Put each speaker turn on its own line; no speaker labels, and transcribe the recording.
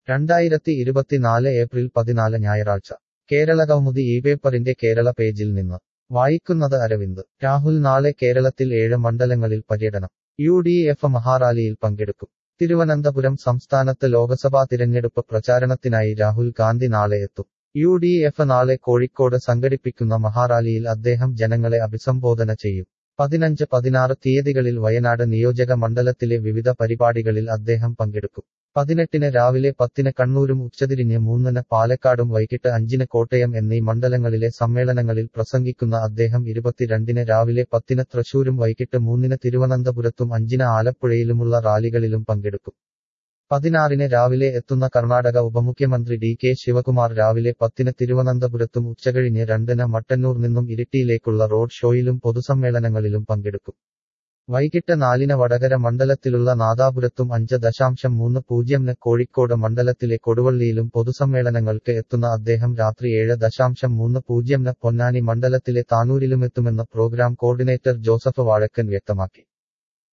രണ്ടായിരത്തി ഇരുപത്തിനാല് ഏപ്രിൽ പതിനാല് ഞായറാഴ്ച കേരള കൗമുദി ഈ പേപ്പറിന്റെ കേരള പേജിൽ നിന്ന് വായിക്കുന്നത് അരവിന്ദ് രാഹുൽ നാളെ കേരളത്തിൽ ഏഴ് മണ്ഡലങ്ങളിൽ പര്യടനം യു ഡി എഫ് മഹാറാലിയിൽ പങ്കെടുക്കും തിരുവനന്തപുരം സംസ്ഥാനത്ത് ലോക്സഭാ തിരഞ്ഞെടുപ്പ് പ്രചാരണത്തിനായി രാഹുൽ ഗാന്ധി നാളെ എത്തും യു ഡി എഫ് നാളെ കോഴിക്കോട് സംഘടിപ്പിക്കുന്ന മഹാറാലിയിൽ അദ്ദേഹം ജനങ്ങളെ അഭിസംബോധന ചെയ്യും പതിനഞ്ച് പതിനാറ് തീയതികളിൽ വയനാട് നിയോജക മണ്ഡലത്തിലെ വിവിധ പരിപാടികളിൽ അദ്ദേഹം പങ്കെടുക്കും പതിനെട്ടിന് രാവിലെ പത്തിന് കണ്ണൂരും ഉച്ചതിരിഞ്ഞ് മൂന്നിന് പാലക്കാടും വൈകിട്ട് അഞ്ചിന് കോട്ടയം എന്നീ മണ്ഡലങ്ങളിലെ സമ്മേളനങ്ങളിൽ പ്രസംഗിക്കുന്ന അദ്ദേഹം ഇരുപത്തിരണ്ടിന് രാവിലെ പത്തിന് തൃശൂരും വൈകിട്ട് മൂന്നിന് തിരുവനന്തപുരത്തും അഞ്ചിന് ആലപ്പുഴയിലുമുള്ള റാലികളിലും പങ്കെടുക്കും പതിനാറിന് രാവിലെ എത്തുന്ന കർണാടക ഉപമുഖ്യമന്ത്രി ഡി കെ ശിവകുമാർ രാവിലെ പത്തിന് തിരുവനന്തപുരത്തും ഉച്ചകഴിഞ്ഞ് രണ്ടിന് മട്ടന്നൂർ നിന്നും ഇരിട്ടിയിലേക്കുള്ള റോഡ് ഷോയിലും പൊതുസമ്മേളനങ്ങളിലും പങ്കെടുക്കും വൈകിട്ട് നാലിന് വടകര മണ്ഡലത്തിലുള്ള നാദാപുരത്തും അഞ്ച് ദശാംശം മൂന്ന് പൂജ്യംന് കോഴിക്കോട് മണ്ഡലത്തിലെ കൊടുവള്ളിയിലും പൊതുസമ്മേളനങ്ങൾക്ക് എത്തുന്ന അദ്ദേഹം രാത്രി ഏഴ് ദശാംശം മൂന്ന് പൂജ്യംന് പൊന്നാനി മണ്ഡലത്തിലെ താനൂരിലുമെത്തുമെന്ന് പ്രോഗ്രാം കോർഡിനേറ്റർ ജോസഫ് വാഴക്കൻ വ്യക്തമാക്കി